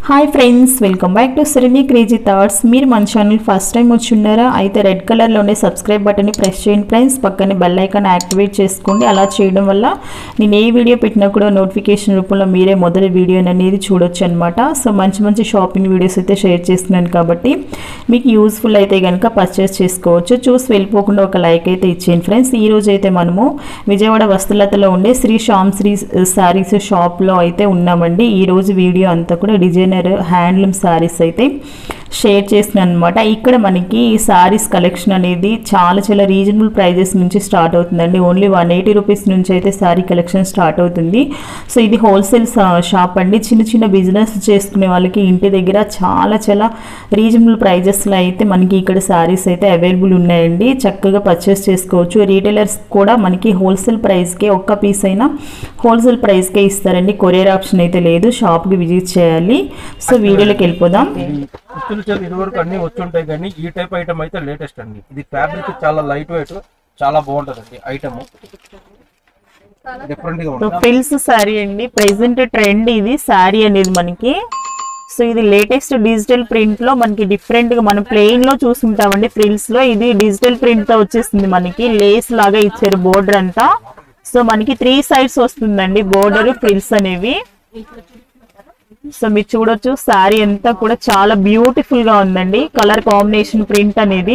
Hi friends welcome back to Sirimi crazy thoughts మీరు మన channel first time వచ్చి ఉన్నారా అయితే రెడ్ కలర్లో ఉండే సబ్స్క్రైబ్ బటన్ని ప్రెస్ చేయండి ఫ్రెండ్స్ పక్కనే బెల్ ఐకాన్ యాక్టివేట్ చేసుకోండి అలా చేయడం వల్ల నేను ఏ వీడియో పెట్టినా కూడా నోటిఫికేషన్ రూపంలో మీరే మొదటి వీడియో అనేది చూడొచ్చు అనమాట సో మంచి మంచి షాపింగ్ వీడియోస్ అయితే షేర్ చేస్తున్నాను కాబట్టి మీకు యూస్ఫుల్ అయితే కనుక పర్చేస్ చేసుకోవచ్చు చూసి వెళ్ళిపోకుండా ఒక లైక్ అయితే ఇచ్చేయండి ఫ్రెండ్స్ ఈ రోజు అయితే మనము విజయవాడ వస్తులతలో ఉండే శ్రీ శ్యామ్ శ్రీ శారీస్ షాప్లో అయితే ఉన్నామండి ఈ రోజు వీడియో అంతా కూడా డిజైనర్ హ్యాండ్లూమ్ శారీస్ అయితే షేర్ చేస్తున్నాను అనమాట ఇక్కడ మనకి శారీస్ కలెక్షన్ అనేది చాలా చాలా రీజనబుల్ ప్రైజెస్ నుంచి స్టార్ట్ అవుతుందండి ఓన్లీ వన్ ఎయిటీ రూపీస్ నుంచి అయితే శారీ కలెక్షన్ స్టార్ట్ అవుతుంది సో ఇది హోల్సేల్ షాప్ అండి చిన్న చిన్న బిజినెస్ చేసుకునే వాళ్ళకి ఇంటి దగ్గర చాలా చాలా రీజనబుల్ ప్రైజెస్లో అయితే మనకి ఇక్కడ శారీస్ అయితే అవైలబుల్ ఉన్నాయండి చక్కగా పర్చేస్ చేసుకోవచ్చు రీటైలర్స్ కూడా మనకి హోల్సేల్ ప్రైస్కే ఒక్క పీస్ అయినా హోల్సేల్ ప్రైస్కే ఇస్తారండి కొరియర్ ఆప్షన్ అయితే లేదు షాప్కి విజిట్ చేయాలి సో వీడియోలోకి వెళ్ళిపోదాం కుచ్చులు చెవి ఇదివరకు అన్ని వచ్చి ఉంటాయి కానీ ఈ టైప్ ఐటమ్ అయితే లేటెస్ట్ అండి ఇది ఫ్యాబ్రిక్ చాలా లైట్ వెయిట్ చాలా బాగుంటది అండి ఐటమ్ డిఫరెంట్ గా సో ఉంటుంది ఫ్రిల్స్ శారీ అండి ప్రెసెంట్ ట్రెండ్ ఇది శారీ అనేది మనకి సో ఇది లేటెస్ట్ డిజిటల్ ప్రింట్ లో మనకి డిఫరెంట్ గా మనం ప్లెయిన్ లో చూసుంటామండి ఫ్రిల్స్ లో ఇది డిజిటల్ ప్రింట్ తో వచ్చేస్తుంది మనకి లేస్ లాగా ఇచ్చారు బోర్డర్ అంతా సో మనకి త్రీ సైడ్స్ వస్తుందండి బోర్డర్ ఫ్రిల్స్ అనేవి సో మీరు చూడొచ్చు శారీ అంతా కూడా చాలా బ్యూటిఫుల్ గా ఉందండి కలర్ కాంబినేషన్ ప్రింట్ అనేది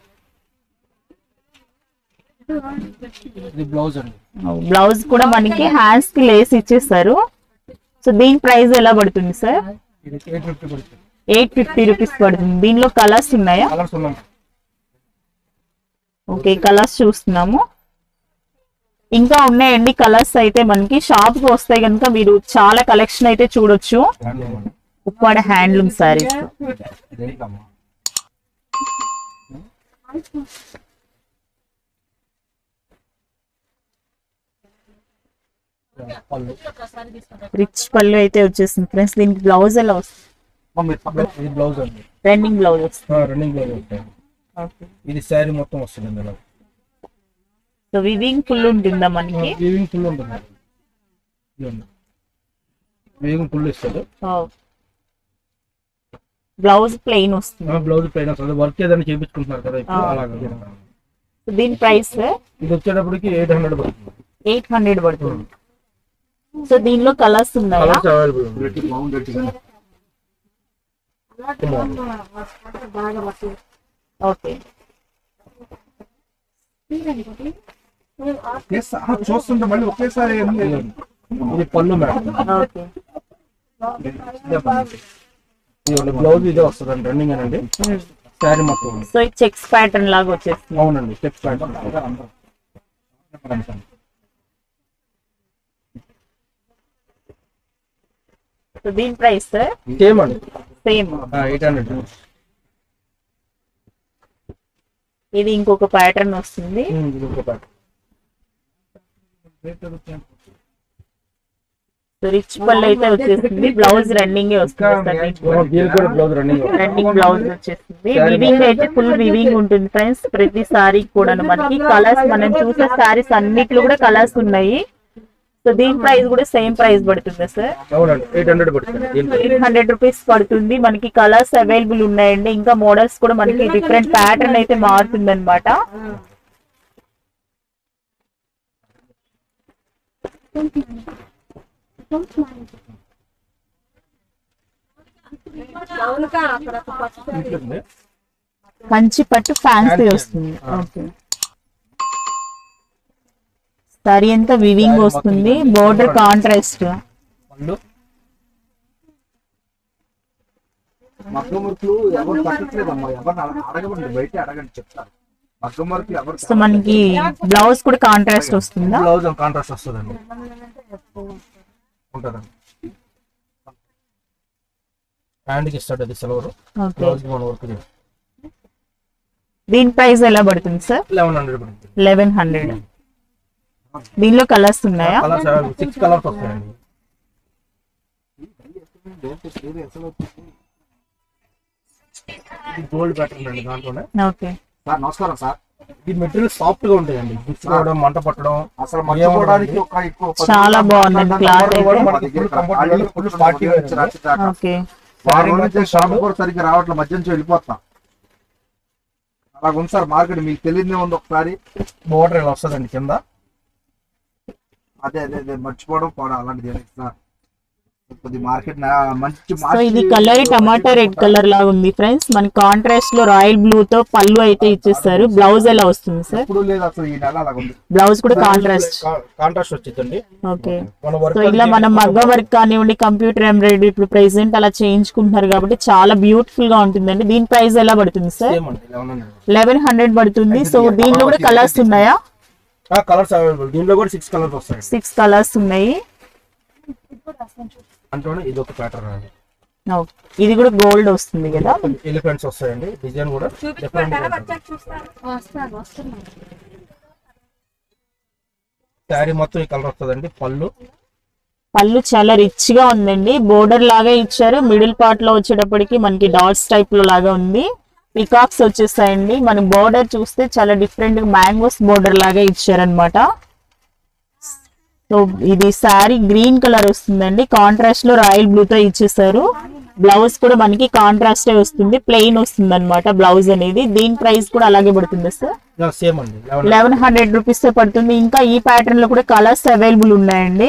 ఇది బ్లౌజ్ అండి బ్లౌజ్ కూడా మనకి హ్యాండ్స్ కి లేస్ ఇచ్చేస్తారు సో దీని ప్రైస్ ఎలా పడుతుంది సార్ ఇది ఎయిట్ ఫిఫ్టీ పడుతుంది ఎయిట్ ఫిఫ్టీ రూపీస్ పడుతుంది దీనిలో కలర్స్ ఉన్నాయా కలర్స్ ఉన్నాయి ఓకే కలర్స్ చూస్తున్నాము ఇంకా ఉన్నాయండి కలర్స్ అయితే మనకి షాప్ కి వస్తే కనుక మీరు చాలా కలెక్షన్ అయితే చూడొచ్చు హ్యాండ్లూమ్ అండి. ఉప్పాడ హ్యాండ్లూమ్ సారీస్ ఇదేంటమ్మా? పళ్ళు. రిచ్ పళ్ళు అయితే వచ్చేసింది ఫ్రెండ్స్ దీనికి బ్లౌజ్ ఎలా వస్తుంది అమ్మా, మీరు పక్కన ఇది బ్లౌజ్ అండి రన్నింగ్ బ్లౌజ్ వస్తుంది రన్నింగ్ బ్లౌజ్ వస్తాయి ఓకే ఇది శారీ మొత్తం వస్తుంది ఇందులో సో వివింగ్ ఫుల్ ఉంటుందా మనకి వీవింగ్ ఫుల్ ఉంటుంది ఇదిగోండి. వీవింగ్ ఫుల్ ఇస్తారు బ్లౌజ్ ప్లెయిన్ వస్తుంది బ్లౌజ్ పైన వస్తుంది వర్క్ ఏదైనా చేయించుకుంటున్నారు కదా ఇప్పుడు అలాగే సో దీని ప్రైస్ ఇది వచ్చేటప్పటికి ఎయిట్ హండ్రెడ్ పడుతుంది ఎయిట్ హండ్రెడ్ పడుతుంది సో దీనిలో కలర్స్ ఉన్నాయా కలర్స్ అవైలబుల్ ఓకే చూస్తుంటే మళ్ళీ ఒకేసారి ఇది పళ్ళు మేడం ఓకే ఇది బ్లౌజ్ ఇదే వస్తుంది రన్నింగ్ అనండి శారీ మొత్తం సో ఇది చెక్స్ ప్యాటర్న్ లాగా వచ్చేస్తుంది అవునండి స్టెప్ ప్యాంట్ సో దీని ప్రైస్ సేమ్ అండి సేమ్ ఎయిట్ హండ్రెడ్ ఇది ఇంకొక ప్యాటర్న్ వస్తుంది సో రిచ్ పళ్ళు అయితే వచ్చేస్తుంది బ్లౌజ్ రన్నింగ్ వస్తుంది దీనికి కూడా బ్లౌజ్ రన్నింగ్ రన్నింగ్ బ్లౌజ్ వచ్చేస్తుంది వివింగ్ అయితే ఫుల్ వివింగ్ ఉంటుంది ఫ్రెండ్స్ ప్రతి సారీ కూడా మనకి కలర్స్ మనం చూసే సారీస్ అన్నిట్లో కూడా కలర్స్ ఉన్నాయి సో దీని ప్రైస్ కూడా సేమ్ ప్రైస్ పడుతుంది సార్ అవునండి ఎయిట్ హండ్రెడ్ పడుతుంది దీనికి ఎయిట్ హండ్రెడ్ రూపీస్ పడుతుంది మనకి కలర్స్ అవైలబుల్ ఉన్నాయండి ఇంకా మోడల్స్ కూడా మనకి డిఫరెంట్ ప్యాటర్న్ అయితే మారుతుంది అనమాట ఉంటుంది. కంచి పట్టు ఫ్యాన్సీ వస్తుంది ఓకే సారీ అంతా వివింగ్ వస్తుంది బోర్డర్ కాంట్రాస్ట్ పళ్ళు మగ్గం వర్క్లు ఎవరు పట్టట్లేదమ్మా ఎవరిని అడగబండి బయట అడగండి చెప్తారు మగ్గం వర్క్ ఎవరు సో మనకి బ్లౌజ్ కూడా కాంట్రాస్ట్ వస్తుందా బ్లౌజ్ కాంట్రాస్ట్ వస్తుందండి ఉంటుందండి హ్యాండ్కి ఇస్తాడు అది సిల్వర్ ఓకే బ్లౌజ్ మన వర్క్ దీని ప్రైస్ ఎలా పడుతుంది సార్ లెవెన్ హండ్రెడ్ పడుతుంది లెవెన్ హండ్రెడ్ దీనిలో కలర్స్ ఉన్నాయా కలర్స్ సిక్స్ కలర్స్ వస్తాయండి ఇది గోల్డ్ ప్యాటర్న్ అండి దాంట్లోనే ఓకే సార్ నమస్కారం సార్ ఇది మెటీరియల్ సాఫ్ట్ గా ఉంటాయండి గుచ్చుకోవడం మంట పట్టడం అసలు మర్చిపోవడానికి ఒక ఎక్కువ పది చాలా బాగుందండి క్లాత్ కూడా అయితే మన దగ్గర ఖాళీ ఫుల్ పార్టీ వచ్చి రాత్రి దాకా. ఓకే వారం నుంచి షాప్ కూడా సరిగ్గా రావట్లే మధ్య నుంచి వెళ్ళిపోతాం అలాగ ఉంది సార్ మార్కెట్ మీకు తెలియదే ఉంది ఒకసారి బోర్డర్ ఇలా వస్తుందండి కింద అదే అదే అదే మర్చిపోవడం పోవడం అలాంటిది ఏం లేదు సార్ కొద్ది మార్కెట్ మంచి సో ఇది కలర్ టమాటా రెడ్ కలర్ లాగా ఉంది ఫ్రెండ్స్ మన కాంట్రాస్ట్ లో రాయల్ బ్లూ తో పళ్ళు అయితే ఇచ్చేస్తారు బ్లౌజ్ ఎలా వస్తుంది సార్ ఎప్పుడు లేదు అసలు ఈ నెల అలాగ ఉంది బ్లౌజ్ కూడా కాంట్రాస్ట్ కాంట్రాస్ట్ వచ్చిందండి ఓకే మన సో వర్క్ ఇలా మనం మగ్గ వర్క్ కానివ్వండి కంప్యూటర్ ఎంబ్రాయిడరీ ఇప్పుడు ప్రెసెంట్ అలా చేయించుకుంటున్నారు కాబట్టి చాలా బ్యూటిఫుల్ గా ఉంటుందండి దీని ప్రైస్ ఎలా పడుతుంది సార్ సేమ్ అండి లెవెన్ హండ్రెడ్ లెవెన్ హండ్రెడ్ పడుతుంది సో దీనిలో కూడా కలర్స్ ఉన్నాయా కలర్స్ అవైలబుల్ దీంట్లో కూడా సిక్స్ కలర్స్ వస్తాయి సిక్స్ కలర్స్ ఉన్నాయి అంటూనే ఇది ఒక ప్యాటర్న్ అండి ఓకే. ఇది కూడా గోల్డ్ వస్తుంది కదా ఎలిఫెంట్స్ వస్తాయండి డిజైన్ కూడా డిఫరెంట్ శారీ మొత్తం ఈ కలర్ వస్తుందండి పళ్ళు పళ్ళు చాలా రిచ్ గా ఉందండి బోర్డర్ లాగా ఇచ్చారు మిడిల్ పార్ట్ లో వచ్చేటప్పటికి మనకి డాట్స్ టైప్ లో లాగా ఉంది పికాక్స్ వచ్చేస్తాయండి మన బోర్డర్ చూస్తే చాలా డిఫరెంట్ మ్యాంగోస్ బోర్డర్ లాగా ఇచ్చారనమాట సో ఇది శారీ గ్రీన్ కలర్ వస్తుందండి కాంట్రాస్ట్ లో రాయల్ బ్లూ తో ఇచ్చేసారు బ్లౌజ్ కూడా మనకి కాంట్రాస్టే వస్తుంది ప్లెయిన్ వస్తుంది అనమాట బ్లౌజ్ అనేది దీని ప్రైస్ కూడా అలాగే పడుతుంది సార్ సేమ్ అండి లెవెన్ లెవెన్ హండ్రెడ్ రూపీస్ తో పడుతుంది ఇంకా ఈ ప్యాటర్న్ లో కూడా కలర్స్ అవైలబుల్ ఉన్నాయండి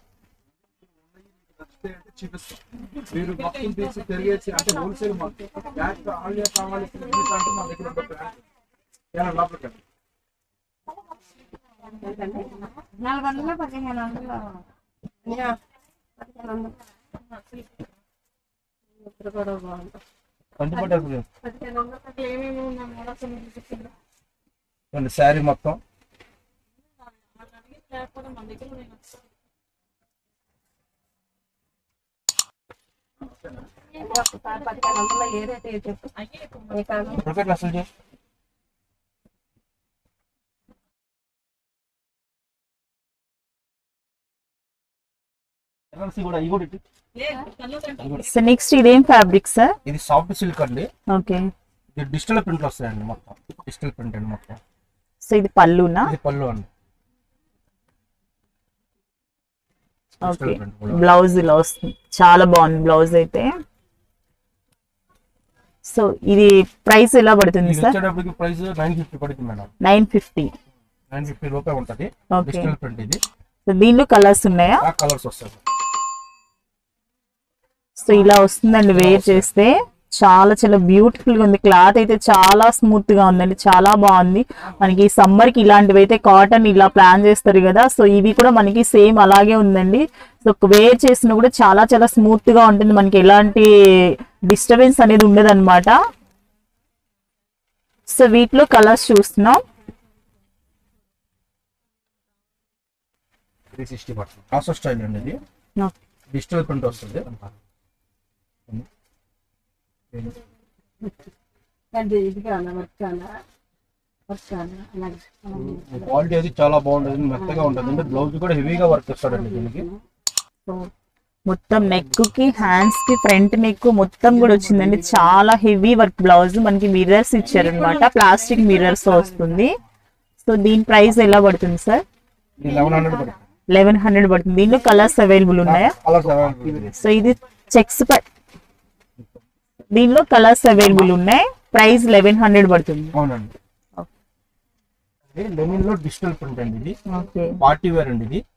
మీరు మొత్తం తీసి తిరిగేసి అంటే హోల్సేల్ బ్యాగ్ ఆలియా కావాలి అంటే మా దగ్గర ఒక బ్రాండ్ ఏమైనా లోపలికి రండి. నాలుగు వందలు పదిహేను వందలు యా, పదిహేను వందలు ఇప్పుడు కూడా బాగుంది కంటిపట్టు పదిహేను వందలు ఏమేమి ఉన్నాయి మూడో తొమ్మిది చెప్పింది అండి శారీ మొత్తం ఒకసారి పదిహేను వందలు ఏదైతే చెప్పు ఏ కాదు క్రికెట్ అసలు చేసి కలర్స్ కూడా ఇవి కూడా ఇటు. సో నెక్స్ట్ ఇదేం ఫ్యాబ్రిక్ సార్ ఇది సాఫ్ట్ సిల్క్ అండి ఓకే ఇది డిజిటల్ ప్రింట్లు వస్తాయండి మొత్తం డిజిటల్ ప్రింట్ అండి మొత్తం సో ఇది పళ్ళునా ఇది పళ్ళు అండి ఓకే డిజిటల్ ప్రింట్ కూడా. బ్లౌజ్ ఇలా వస్తుంది చాలా బాగుంది బ్లౌజ్ అయితే సో ఇది ప్రైస్ ఎలా పడుతుంది ఇది సార్ వచ్చేటప్పటికి ప్రైస్ నైన్ ఫిఫ్టీ పడుతుంది madam nine fifty nine fifty రూపాయ ఉంటుంది ఓకే డిజిటల్ ప్రింట్ ఇది సో దీనిలో కలర్స్ ఉన్నాయా ఆ కలర్స్ వస్తాయి సో ఇలా వస్తుందండి వేర్ చేస్తే చాలా చాలా బ్యూటిఫుల్ గా ఉంది క్లాత్ అయితే చాలా స్మూత్ గా ఉందండి చాలా బాగుంది మనకి సమ్మర్ కి ఇలాంటివి అయితే కాటన్ ఇలా ప్లాన్ చేస్తారు కదా సో ఇవి కూడా మనకి సేమ్ అలాగే ఉందండి సో వేర్ చేసిన కూడా చాలా చాలా స్మూత్ గా ఉంటుంది మనకి ఎలాంటి డిస్టర్బెన్స్ అనేది ఉండదు అనమాట సో వీటిలో కలర్స్ చూస్తున్నాం త్రీ సిక్స్టీ పడుతుంది ఆసో స్టైల్ అండి ఇది డిజిటల్ ప్రింట్ వస్తుంది అంటే ఇది కానా వర్క్ కానా వర్క్ కానా అలాగే క్వాలిటీ అది చాలా బాగుంటుంది మెత్తగా ఉంటుంది అంటే బ్లౌజ్ కూడా హెవీగా వర్క్ ఇస్తాడండి దీనికి సో మొత్తం నెక్ కి హ్యాండ్స్ కి ఫ్రంట్ నెక్ మొత్తం కూడా వచ్చిందండి చాలా హెవీ వర్క్ బ్లౌజ్ మనకి మిర్రర్స్ ఇచ్చారనమాట ప్లాస్టిక్ మిర్రర్స్ వస్తుంది సో దీని ప్రైస్ ఎలా పడుతుంది సార్ ఇది లెవెన్ హండ్రెడ్ పడుతుంది లెవెన్ హండ్రెడ్ పడుతుంది దీనిలో కలర్స్ అవైలబుల్ ఉన్నాయా కలర్స్ అవైలబుల్ సో ఇది చెక్స్ దీనిలో కలర్స్ అవైలబుల్ ఉన్నాయి ప్రైస్ లెవెన్ హండ్రెడ్ పడుతుంది అవునండి ఇది లెనిన్ లో డిజిటల్ ప్రింట్ అండి ఇది ఓకే పార్టీ వేర్ అండి ఇది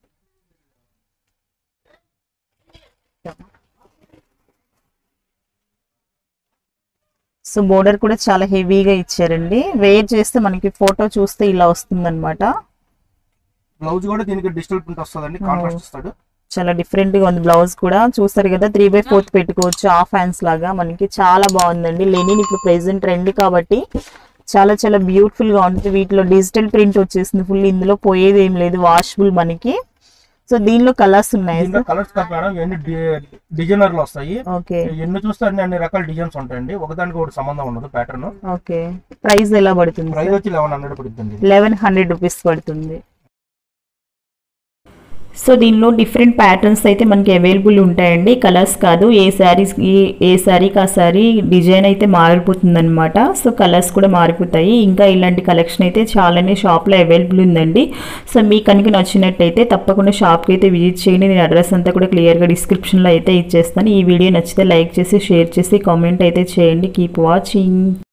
సో బోర్డర్ కూడా చాలా హెవీగా ఇచ్చారండి వేర్ చేస్తే మనకి ఫోటో చూస్తే ఇలా వస్తుంది బ్లౌజ్ కూడా దీనికి డిజిటల్ ప్రింట్ వస్తుందండి కాంట్రాస్ట్ ఇస్తాడు చాలా డిఫరెంట్ గా ఉంది బ్లౌజ్ కూడా చూస్తారు కదా త్రీ బై ఫోర్త్ పెట్టుకోవచ్చు హాఫ్ హ్యాండ్స్ లాగా మనకి చాలా బాగుందండి లెనిన్ ఇప్పుడు ప్రెసెంట్ ట్రెండ్ కాబట్టి చాలా చాలా బ్యూటిఫుల్ గా ఉంటుంది వీటిలో డిజిటల్ ప్రింట్ వచ్చేసింది ఫుల్ ఇందులో పోయేది ఏం లేదు వాషబుల్ మనకి సో దీనిలో కలర్స్ ఉన్నాయి దీంట్లో కలర్స్ కాదు మేడం ఇవన్నీ డిజైనర్లు వస్తాయి ఓకే ఎన్ని చూస్తే అన్ని అన్ని రకాల డిజైన్స్ ఉంటాయండి ఒకదానికి ఒకటి సంబంధం ఉండదు ప్యాటర్న్ ఓకే ప్రైస్ ఎలా పడుతుంది ప్రైస్ వచ్చి లెవెన్ హండ్రెడ్ పడుతుంది లెవెన్ హండ్రెడ్ రూపీస్ పడుతుంది సో దీనిలో డిఫరెంట్ ప్యాటర్న్స్ అయితే మనకి అవైలబుల్ ఉంటాయండి కలర్స్ కాదు ఏ శారీస్ ఏ శారీకి ఆ శారీ డిజైన్ అయితే మారిపోతుంది అనమాట సో కలర్స్ కూడా మారిపోతాయి ఇంకా ఇలాంటి కలెక్షన్ అయితే చాలానే షాప్లో అవైలబుల్ ఉందండి సో మీకు కనుక నచ్చినట్టయితే తప్పకుండా షాప్కి అయితే విజిట్ చేయండి నేను అడ్రస్ అంతా కూడా క్లియర్గా డిస్క్రిప్షన్లో అయితే ఇచ్చేస్తాను ఈ వీడియో నచ్చితే లైక్ చేసి షేర్ చేసి కామెంట్ అయితే చేయండి కీప్ వాచింగ్